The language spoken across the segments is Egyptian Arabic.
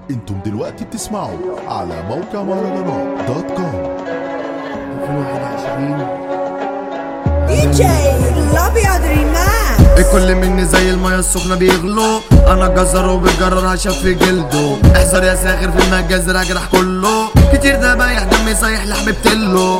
انتم دلوقتي بتسمعوا على موقع مهرجانات دوت كوم 2021 دي جي الابيض ريمان الكل مني زي المية السخنة بيغلو انا جزر وبالجرر هشف في جلده احذر يا ساخر في المجازر اجرح كله كتير ذبايح دمي سايح لحم بتلو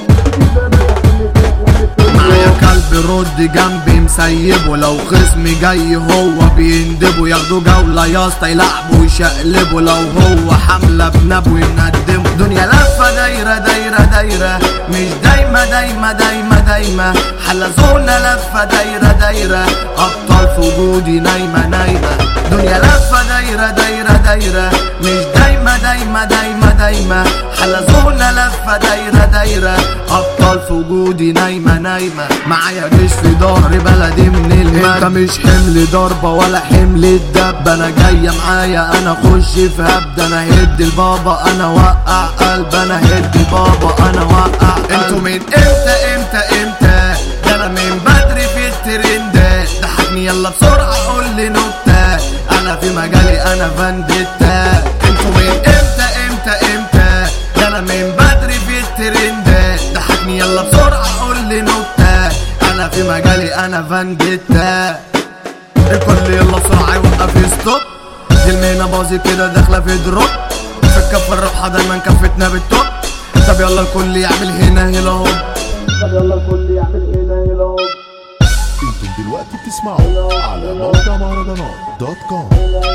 معايا كلب رد جنبي مسيبه لو خصمي جاي هو بيندبه ياخدوا جولة يا اسطى يلعبوا ويشقلبوا لو هو حملة بنبو يندمه دنيا لفة دايرة دايرة دايرة مش دايما دايما دايما دايما حلزونا لفة دايرة دايرة أبطال في وجودي نايمة نايمة دنيا لفة دايرة دايرة دايرة مش دايما دايما دايما دايما حلزونا لفة دايرة دايرة أبطال في وجودي نايمة نايمة معايا جيش في ظهري بلدي من المجد انت مش حمل ضربة ولا حمل الدب انا جاية معايا انا اخش في هبد انا هد البابا انا وقع قلب انا هد البابا انا وقع انتوا من امتى امتى امتى ده انا من بدري في الترند ضحكني يلا بسرعة قول لي نكتة انا في مجالي انا فانديتا انتوا من امتى امتى امتى ده انا من بدري في الترند ضحكني يلا بسرعة قول لي نكتة انا في مجالي انا فانديتا الكل يلا بسرعة يوقف ستوب دي المهنة باظي كده داخلة في دروب في الكفة الرابحة دايما كفتنا بالتوب طب يلا الكل يعمل هنا هنا هوب طب يلا الكل يعمل هنا هنا هوب انتم دلوقتي بتسمعوا على موقع مهرجانات دوت كوم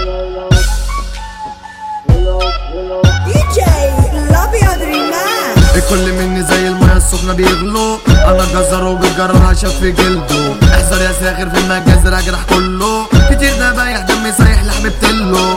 دي جي الابيض ريمان الكل مني زي المية السخنة بيغلو انا جزر وبالجرر هشف في جلده احذر يا ساخر في المجازر اجرح كله كتير ذبايح دمي سايح لحم بتلو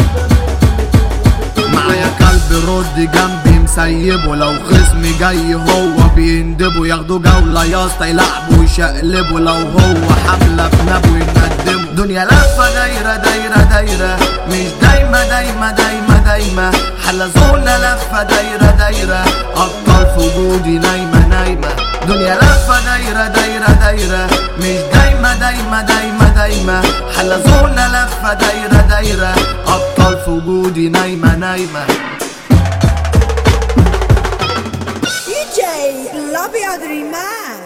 معايا كلب رد جنبي مسيبه لو خصمي جاي هو بيندبه ياخدوا جولة يا اسطى يلعبوا ويشقلبوا لو هو حملة بنبو يندمه دنيا لفة دايرة دايرة دايرة مش دايما دايما دايما دايما حلزونا لفة دايرة دايرة أبطال في وجودي نايمة نايمة دنيا لفة دايرة دايرة دايرة مش دايما دايما دايما دايما حلزونا لفة دايرة دايرة أبطال في وجودي نايمة نايمة دي جي الابيض ريمان